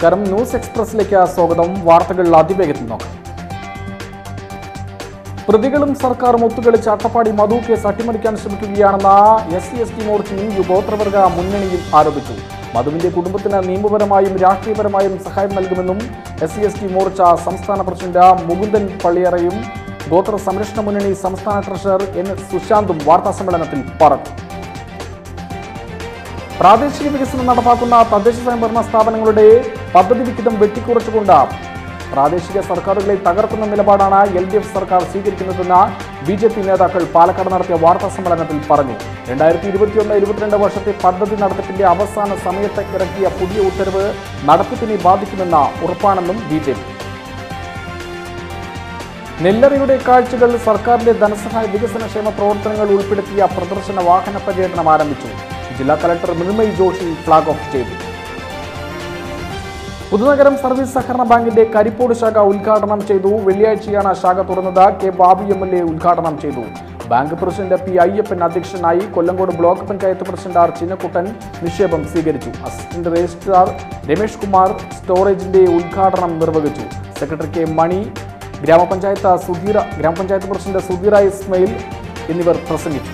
നമസ്കാരം ന്യൂസ് എക്സ്പ്രസിലേക്ക് സ്വാഗതം വാർത്തകൾ അതിവേഗത്തിൽ നോക്കാം പ്രതികളും സർക്കാരും ഒത്തുകളിച്ച് അട്ടപ്പാടി മധു കേസ് അട്ടിമറിക്കാൻ ശ്രമിക്കുകയാണെന്ന എസ് സി എസ് ടി മോർച്ചയും യുഗോത്രവർഗ മുന്നണിയും ആരോപിച്ചു മധുവിന്റെ കുടുംബത്തിന് നിയമപരമായും രാഷ്ട്രീയപരമായും സഹായം നൽകുമെന്നും S C S T Morcha സംസ്ഥാന പ്രസിഡന്റ് മുകുന്ദൻ പള്ളിയറയും ഗോത്ര സംരക്ഷണ മുന്നണി സംസ്ഥാന ട്രഷറർ എൻ സുശാന്തും വാർത്താസമ്മേളനത്തിൽ പറഞ്ഞു പ്രാദേശിക വികസനം നടപ്പാക്കുന്ന തദ്ദേശ സ്വയംഭരണ സ്ഥാപനങ്ങളുടെ പദ്ധതി വിഹിതം വെട്ടിക്കുറച്ചുകൊണ്ട് പ്രാദേശിക സർക്കാരുകളെ തകർക്കുന്ന നിലപാടാണ് എൽ ഡി എഫ് സർക്കാർ സ്വീകരിക്കുന്നതെന്ന് ബി ജെ പി നേതാക്കൾ പാലക്കാട് നടത്തിയ വാർത്താ സമ്മേളനത്തിൽ പറഞ്ഞു രണ്ടായിരത്തി ഇരുപത്തിയൊന്ന് ഇരുപത്തിരണ്ട് വർഷത്തെ പദ്ധതി നടത്തിപ്പിന്റെ അവസാന സമയത്ത് ഇറക്കിയ പുതിയ ഉത്തരവ് നടത്തിപ്പിനെ ബാധിക്കുമെന്ന ഉറപ്പാണെന്നും ബി ജെ പി നെല്ലറയുടെ കാഴ്ചകൾ സർക്കാരിന്റെ ധനസഹായ വികസനക്ഷേമ പ്രവർത്തനങ്ങൾ ഉൾപ്പെടുത്തിയ പ്രദർശന വാഹന പര്യടനം ആരംഭിച്ചു ജില്ലാ collector Mrinmayi Joshi flag off ചെയ്തു പുതുനഗരം സർവീസ് സഹകരണ ബാങ്കിന്റെ കരിപ്പോട് ശാഖ ഉദ്ഘാടനം ചെയ്തു വെള്ളിയാഴ്ചയാണ് ശാഖ തുറന്നത് K Babu M L A ഉദ്ഘാടനം ചെയ്തു ബാങ്ക് പ്രസിഡന്റ് പി അയ്യപ്പൻ അധ്യക്ഷനായി Kollengode block panchayat president R Chinnakuttan നിക്ഷേപം സ്വീകരിച്ചു അസിസ്റ്റന്റ് രജിസ്ട്രാർ രമേഷ് കുമാർ സ്റ്റോറേജിന്റെ ഉദ്ഘാടനം നിർവഹിച്ചു സെക്രട്ടറി കെ മണി ഗ്രാമപഞ്ചായത്ത് സുധീറ ഗ്രാമപഞ്ചായത്ത് പ്രസിഡന്റ് സുധീറ ഇസ്മയിൽ എന്നിവർ പ്രസംഗിച്ചു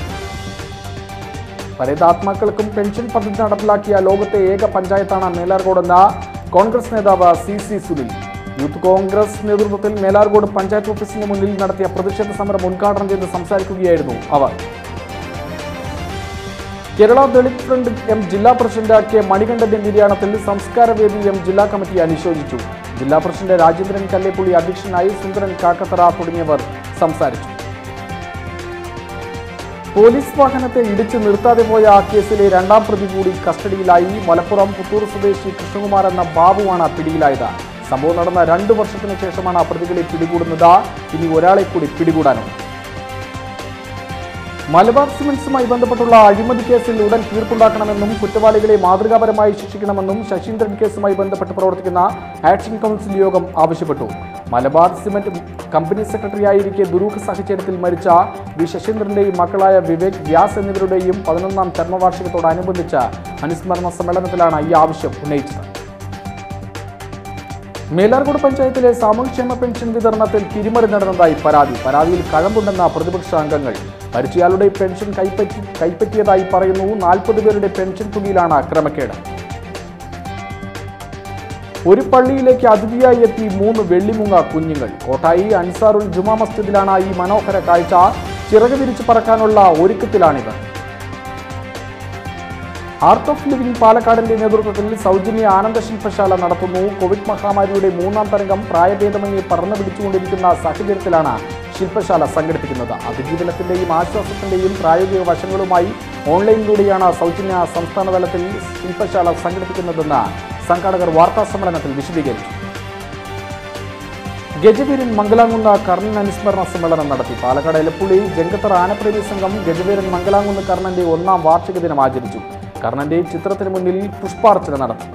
പരേതാത്മാക്കൾക്കും പെൻഷൻ പദ്ധതി നടപ്പിലാക്കിയ ലോകത്തെ ഏക പഞ്ചായത്താണ് മേലാർകോടെന്ന കോൺഗ്രസ് നേതാവ് C C Sunil youth Congress നേതൃത്വത്തിൽ മേലാർകോട് പഞ്ചായത്ത് ഓഫീസിന് മുന്നിൽ നടത്തിയ പ്രതിഷേധ സമരം ഉദ്ഘാടനം ചെയ്ത് സംസാരിക്കുകയായിരുന്നു അവർ കേരള ദളിത് ഫ്രണ്ട് എം ജില്ലാ പ്രസിഡന്റ് കെ മണികണ്ഠന്റെ നിര്യാണത്തിൽ സംസ്കാരവേദി എം ജില്ലാ കമ്മിറ്റി അനുശോചിച്ചു ജില്ലാ പ്രസിഡന്റ് രാജേന്ദ്രൻ കല്ലേപ്പുള്ളി അധ്യക്ഷനായി സുന്ദരൻ കാക്കത്തറ തുടങ്ങിയവർ സംസാരിച്ചു പോലീസ് വാഹനത്തെ ഇടിച്ചു നിർത്താതെ പോയ ആ കേസിലെ രണ്ടാം പ്രതി കൂടി കസ്റ്റഡിയിലായി മലപ്പുറം പുത്തൂർ സ്വദേശി കൃഷ്ണകുമാർ എന്ന ബാബുവാണ് പിടിയിലായത് സംഭവം നടന്ന രണ്ടു വർഷത്തിന് ശേഷമാണ് ആ പ്രതികളെ പിടികൂടുന്നത് ഇനി ഒരാളെ കൂടി പിടികൂടാനുണ്ട് മലബാർ സിമന്റ്സുമായി ബന്ധപ്പെട്ടുള്ള അഴിമതി കേസിൽ ഉടൻ തീർപ്പുണ്ടാക്കണമെന്നും കുറ്റവാളികളെ മാതൃകാപരമായി ശിക്ഷിക്കണമെന്നും ശശീന്ദ്രൻ കേസുമായി ബന്ധപ്പെട്ട് പ്രവർത്തിക്കുന്ന ആക്ഷൻ കൗൺസിൽ യോഗം ആവശ്യപ്പെട്ടു മലബാർ സിമന്റ് കമ്പനി സെക്രട്ടറിയായിരിക്കെ ദുരൂഹ സാഹചര്യത്തിൽ മരിച്ച വി ശശീന്ദ്രന്റെയും മക്കളായ വിവേക് വ്യാസ് എന്നിവരുടെയും പതിനൊന്നാം ചരമവാർഷികത്തോടനുബന്ധിച്ച് അനുസ്മരണ സമ്മേളനത്തിലാണ് ഈ ആവശ്യം ഉന്നയിച്ചത് മേലാർകോട് പഞ്ചായത്തിലെ സാമൂഹ്യക്ഷേമ പെൻഷൻ വിതരണത്തിൽ തിരിമറി നടന്നതായി പരാതി പരാതിയിൽ കഴമ്പുണ്ടെന്ന പ്രതിപക്ഷ അംഗങ്ങൾ മരിച്ചയാളുടെ പെൻഷൻ കൈപ്പറ്റി കൈപ്പറ്റിയതായി പറയുന്നു നാൽപ്പത് പേരുടെ പെൻഷൻ തുകയിലാണ് ക്രമക്കേട് ഒരു പള്ളിയിലേക്ക് അതിഥിയായി എത്തി മൂന്ന് വെള്ളിമുങ്ങ കുഞ്ഞുങ്ങൾ കോട്ടായി അൻസാറുൽ ജുമാ മസ്ജിദിലാണ് ഈ മനോഹര കാഴ്ച ചിറക് വിരിച്ച് പറക്കാനുള്ള ഒരുക്കത്തിലാണിത് ആർട്ട് ഓഫ് ലിവിംഗ് പാലക്കാടിന്റെ നേതൃത്വത്തിൽ സൗജന്യ ആനന്ദ ശില്പശാല നടത്തുന്നു കോവിഡ് മഹാമാരിയുടെ മൂന്നാം തരംഗം പ്രായഭേദമന്യേ പറന്നു പിടിച്ചുകൊണ്ടിരിക്കുന്ന സാഹചര്യത്തിലാണ് ശില്പശാല സംഘടിപ്പിക്കുന്നത് അതിജീവനത്തിന്റെയും ആശ്വാസത്തിന്റെയും പ്രായോഗിക വശങ്ങളുമായി ഓൺലൈനിലൂടെയാണ് സൗജന്യ സംസ്ഥാന തലത്തിൽ ശില്പശാല സംഘടിപ്പിക്കുന്നതെന്ന് സംഘാടകർ വാർത്താ സമ്മേളനത്തിൽ വിശദീകരിച്ചു ഗജവീരൻ മംഗലാങ്കുന്ന് കർണൻ അനുസ്മരണ സമ്മേളനം നടത്തി പാലക്കാട് എലപ്പുള്ളി ജങ്കത്തർ ആനപ്രേമി സംഘം ഗജവീരൻ മംഗലാങ്കുന്ന് കർണന്റെ ഒന്നാം വാർഷിക ദിനം ആചരിച്ചു കർണന്റെ ചിത്രത്തിന് മുന്നിൽ പുഷ്പാർച്ചന നടത്തി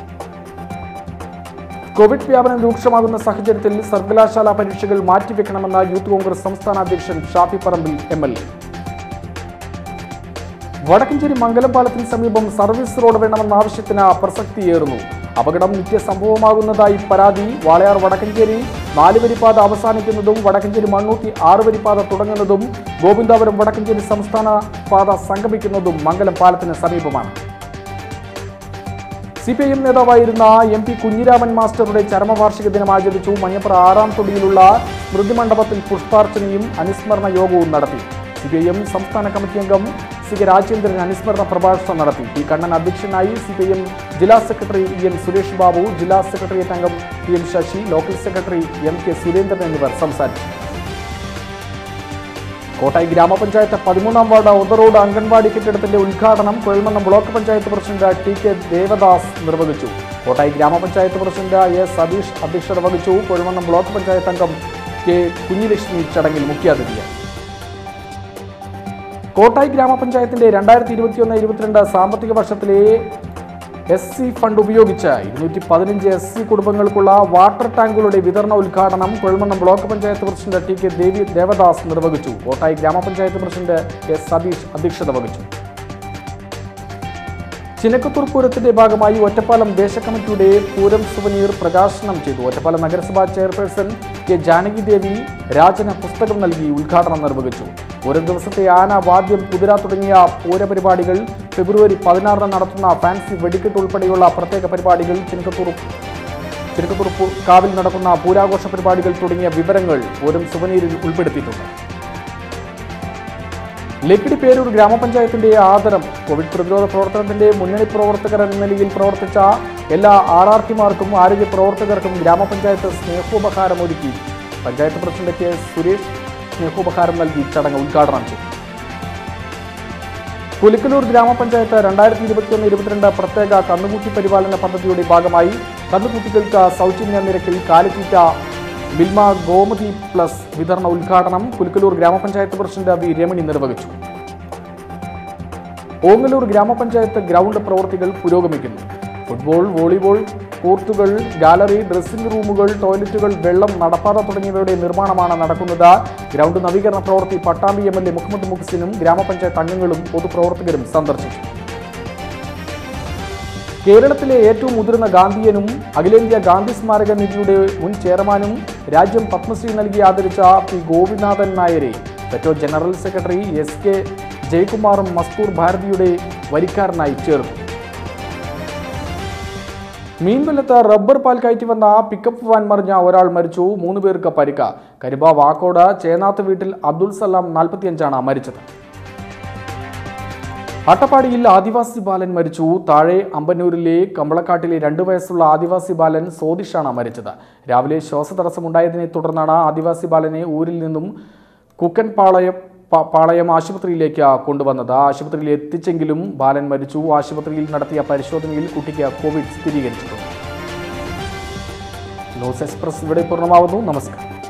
കോവിഡ് വ്യാപനം രൂക്ഷമാകുന്ന സാഹചര്യത്തിൽ സർവകലാശാല പരീക്ഷകൾ മാറ്റിവെക്കണമെന്ന യൂത്ത് കോൺഗ്രസ് സംസ്ഥാന അധ്യക്ഷൻ Shafi Parambil M L A Vadakkencherry Mangalam പാലത്തിന് സമീപം സർവീസ് റോഡ് വേണമെന്ന ആവശ്യത്തിന് പ്രസക്തിയേറുന്നു അപകടം നിത്യസംഭവമാകുന്നതായി പരാതി വാളയാർ വടക്കഞ്ചേരി നാലുവരിപ്പാത അവസാനിക്കുന്നതും വടക്കഞ്ചേരി മണ്ണൂത്തി ആറുവരിപ്പാത തുടങ്ങുന്നതും ഗോവിന്ദാപുരം വടക്കഞ്ചേരി സംസ്ഥാന പാത സംഗമിക്കുന്നതും മംഗലം പാലത്തിന് സമീപമാണ് സി പി ഐ എം നേതാവായിരുന്ന എം പി കുഞ്ഞിരാമൻ മാസ്റ്ററുടെ ചരമവാർഷിക ദിനം ആചരിച്ചു മഞ്ഞപ്പുറ ആറാം തൊടിയിലുള്ള സ്മൃതി മണ്ഡപത്തിൽ പുഷ്പാർച്ചനയും അനുസ്മരണ യോഗവും നടത്തി സി പി ഐ എം സംസ്ഥാന കമ്മിറ്റി അംഗം സി കെ രാജേന്ദ്രൻ അനുസ്മരണ പ്രഭാഷണം നടത്തി പി കണ്ണൻ അധ്യക്ഷനായി സി പി ഐ എം ജില്ലാ secretary E N Suresh Babu ജില്ലാ സെക്രട്ടേറിയറ്റ് അംഗം P M Sasi local secretary M K Surendran എന്നിവർ സംസാരിച്ചു കോട്ടായി ഗ്രാമപഞ്ചായത്ത് പതിമൂന്നാം വാർഡ് ഒതറോഡ് അംഗൻവാടി കെട്ടിടത്തിന്റെ ഉദ്ഘാടനം Kuzhalmannam block panchayat president T K Devadas നിർവഹിച്ചു കോട്ടായി ഗ്രാമപഞ്ചായത്ത് പ്രസിഡന്റ് എ സതീഷ് അധ്യക്ഷത വഹിച്ചു കുഴൽമന്നം ബ്ലോക്ക് പഞ്ചായത്ത് അംഗം കെ കുഞ്ഞിലക്ഷ്മി ചടങ്ങിൽ മുഖ്യാതിഥിയായി കോട്ടായി ഗ്രാമപഞ്ചായത്തിന്റെ രണ്ടായിരത്തി ഇരുപത്തിയൊന്ന് ഇരുപത്തിരണ്ട് സാമ്പത്തിക വർഷത്തിലെ എസ് സി ഫണ്ട് ഉപയോഗിച്ച് ഇരുന്നൂറ്റി പതിനഞ്ച് എസ് സി കുടുംബങ്ങൾക്കുള്ള വാട്ടർ ടാങ്കുകളുടെ വിതരണ ഉദ്ഘാടനം Kozhumannam block panchayat president T K Devi Devadas നിർവഹിച്ചു കോട്ടായി ഗ്രാമപഞ്ചായത്ത് പ്രസിഡന്റ് എസ് സതീഷ് അധ്യക്ഷത വഹിച്ചു ചിനക്കത്തൂർ പൂരത്തിന്റെ ഭാഗമായി ഒറ്റപ്പാലം ദേശകമ്മിറ്റിയുടെ പൂരം സുവനീർ പ്രകാശനം ചെയ്തു ഒറ്റപ്പാലം നഗരസഭാ ചെയർപേഴ്സൺ കെ ജാനകി ദേവി രാജന പുസ്തകം നൽകി ഉദ്ഘാടനം നിർവഹിച്ചു ഒരു ദിവസത്തെ ആന വാദ്യം കുതിര തുടങ്ങിയ പൂരപരിപാടികൾ ഫെബ്രുവരി പതിനാറിന് നടത്തുന്ന ഫാൻസി വെടിക്കെട്ട് ഉൾപ്പെടെയുള്ള പ്രത്യേക പരിപാടികൾ ചിനക്കത്തൂർ ചിനക്കത്തൂർ പൂ- കാവിൽ നടക്കുന്ന പൂരാഘോഷ പരിപാടികൾ തുടങ്ങിയ വിവരങ്ങൾ പൂരം സുവനീരിൽ ഉൾപ്പെടുത്തിയിട്ടുണ്ട് ലക്കിടി പേരൂർ ഗ്രാമപഞ്ചായത്തിന്റെ ആദരം കോവിഡ് പ്രതിരോധ പ്രവർത്തനത്തിന്റെ മുന്നണി പ്രവർത്തകർ എന്ന നിലയിൽ പ്രവർത്തിച്ച എല്ലാ ആർ ആർ ടിമാർക്കും ആരോഗ്യ പ്രവർത്തകർക്കും ഗ്രാമപഞ്ചായത്ത് സ്നേഹോപഹാരം ഒരുക്കി പഞ്ചായത്ത് പ്രസിഡന്റ് കെ സുരേഷ് സ്നേഹോപഹാരം നൽകി ചടങ്ങ് ഉദ്ഘാടനം ചെയ്തു പുലിക്കലൂർ ഗ്രാമപഞ്ചായത്ത് രണ്ടായിരത്തി ഇരുപത്തിയൊന്ന് ഇരുപത്തിരണ്ട് പ്രത്യേക കന്നുകുട്ടി പരിപാലന പദ്ധതിയുടെ ഭാഗമായി കന്നുകുട്ടികൾക്ക് സൗജന്യ നിരക്കിൽ കാലിത്തീറ്റ ബിൽമ ഗോമതി പ്ലസ് വിതരണ ഉദ്ഘാടനം പുലിക്കലൂർ ഗ്രാമപഞ്ചായത്ത് പ്രസിഡന്റ് വി രമണി നിർവഹിച്ചു ഓങ്ങലൂർ ഗ്രാമപഞ്ചായത്ത് ഗ്രൗണ്ട് പ്രവൃത്തികൾ പുരോഗമിക്കുന്നു ഫുട്ബോൾ വോളിബോൾ കോർട്ടുകൾ ഗാലറി ഡ്രസ്സിംഗ് റൂമുകൾ ടോയ്ലറ്റുകൾ വെള്ളം നടപ്പാത തുടങ്ങിയവയുടെ നിർമ്മാണമാണ് നടക്കുന്നത് ഗ്രൗണ്ട് നവീകരണ പ്രവൃത്തി Pattambi M L A Muhammad മുഹ്സിനും ഗ്രാമപഞ്ചായത്ത് അംഗങ്ങളും പൊതുപ്രവർത്തകരും സന്ദർശിച്ചു കേരളത്തിലെ ഏറ്റവും മുതിർന്ന ഗാന്ധിയനും അഖിലേന്ത്യാ ഗാന്ധി സ്മാരക നിധിയുടെ മുൻ ചെയർമാനും രാജ്യം പത്മശ്രീ നൽകി ആദരിച്ച പി ഗോപിനാഥൻ നായരെ petro general secretary S K ജയകുമാറും മസ്തൂർ ഭാരതിയുടെ വരിക്കാരനായി ചേർന്നു മീൻകൊല്ലത്ത് റബ്ബർ പാൽ കയറ്റി വന്ന പിക്കപ്പ് വാൻ മറിഞ്ഞ ഒരാൾ മരിച്ചു മൂന്ന് പേർക്ക് പരിക്ക കരിബ വാക്കോട് ചേനാത്ത് വീട്ടിൽ അബ്ദുൾ സലാം നാൽപ്പത്തിയഞ്ചാണ് മരിച്ചത് അട്ടപ്പാടിയിൽ ആദിവാസി ബാലൻ മരിച്ചു താഴെ അമ്പന്നൂരിലെ കമ്പളക്കാട്ടിലെ രണ്ടു വയസ്സുള്ള ആദിവാസി ബാലൻ സോദിഷാണ് മരിച്ചത് രാവിലെ ശ്വാസതടസ്സമുണ്ടായതിനെ തുടർന്നാണ് ആദിവാസി ബാലനെ ഊരിൽ നിന്നും കുക്കൻ പാളയം പ- പാളയം ആശുപത്രിയിലേക്ക് കൊണ്ടുവന്നത് ആശുപത്രിയിൽ എത്തിച്ചെങ്കിലും ബാലൻ മരിച്ചു ആശുപത്രിയിൽ നടത്തിയ പരിശോധനയിൽ കുട്ടിക്ക് കോവിഡ് സ്ഥിരീകരിച്ചിട്ടുണ്ട് ന്യൂസ് എക്സ്പ്രസ് ഇവിടെ പൂർണ്ണമാവുന്നു നമസ്കാരം